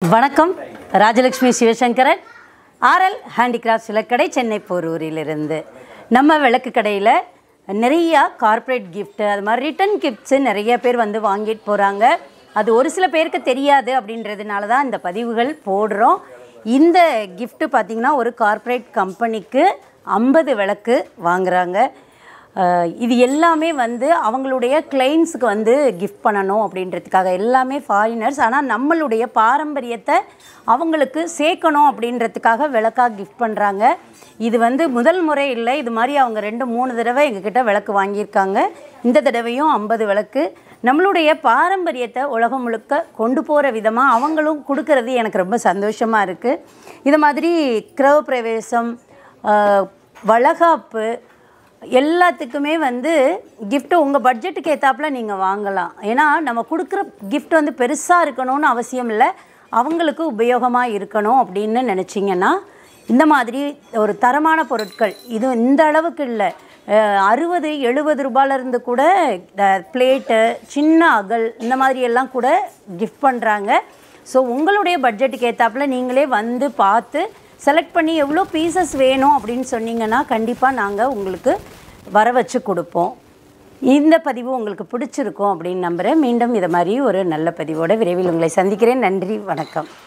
வணக்கம் Rajalakshmi Sivasankaran RL handicrafts விளக்கடை சென்னை போரூரிலிருந்து நம்ம விளக்கு கடையில் நிறையா கார்ப்பரேட் gift அது மாதிரி ரிட்டன் கிஃப்ட்ஸு நிறைய பேர் வந்து வாங்கிட்டு போகிறாங்க அது ஒரு சில பேருக்கு தெரியாது அப்படின்றதுனால தான் இந்த பதிவுகள் போடுறோம் இந்த gift பார்த்திங்கன்னா ஒரு கார்ப்பரேட் கம்பெனிக்கு ஐம்பது விளக்கு வாங்குறாங்க அஹ் இது எல்லாமே வந்து அவங்களுடைய கிளைண்ட்ஸுக்கு வந்து கிஃப்ட் பண்ணணும் அப்படின்றதுக்காக எல்லாமே ஃபாரினர்ஸ் ஆனால் நம்மளுடைய பாரம்பரியத்தை அவங்களுக்கு சேர்க்கணும் அப்படின்றதுக்காக விளக்காக கிஃப்ட் பண்ணுறாங்க இது வந்து முதல் முறை இல்லை இது மாதிரி அவங்க ரெண்டு மூணு தடவை எங்ககிட்ட விளக்கு வாங்கியிருக்காங்க இந்த தடவையும் ஐம்பது விளக்கு நம்மளுடைய பாரம்பரியத்தை உலகம் முழுக்க கொண்டு போகிற விதமாக அவங்களும் கொடுக்கறது எனக்கு ரொம்ப சந்தோஷமாக இருக்குது இது மாதிரி கிரவ பிரவேசம் அஹ், வளகாப்பு எல்லாத்துக்குமே வந்து gift உங்கள் பட்ஜெட்டுக்கு ஏற்றாப்புல நீங்கள் வாங்கலாம் ஏன்னா நம்ம கொடுக்குற gift வந்து பெருசாக இருக்கணும்னு அவசியம் இல்லை அவங்களுக்கு உபயோகமாக இருக்கணும் அப்படின்னு நினச்சிங்கன்னா இந்த மாதிரி ஒரு தரமான பொருட்கள் இது இந்த அளவுக்கு இல்லை அறுபது எழுபது ரூபாயிலேருந்து கூட பிளேட்டு சின்ன அகல் இந்த மாதிரி எல்லாம் கூட கிஃப்ட் பண்ணுறாங்க ஸோ உங்களுடைய பட்ஜெட்டுக்கு ஏற்றாப்புல நீங்களே வந்து பார்த்து செலக்ட் பண்ணி எவ்வளோ பீசஸ் வேணும் அப்படின்னு சொன்னீங்கன்னா கண்டிப்பாக நாங்கள் உங்களுக்கு வர வச்சு கொடுப்போம் இந்த பதிவு உங்களுக்கு பிடிச்சிருக்கும் அப்படின்னு நம்புகிறேன் மீண்டும் இதை மாதிரி ஒரு நல்ல பதிவோட விரைவில் உங்களை சந்திக்கிறேன் நன்றி வணக்கம்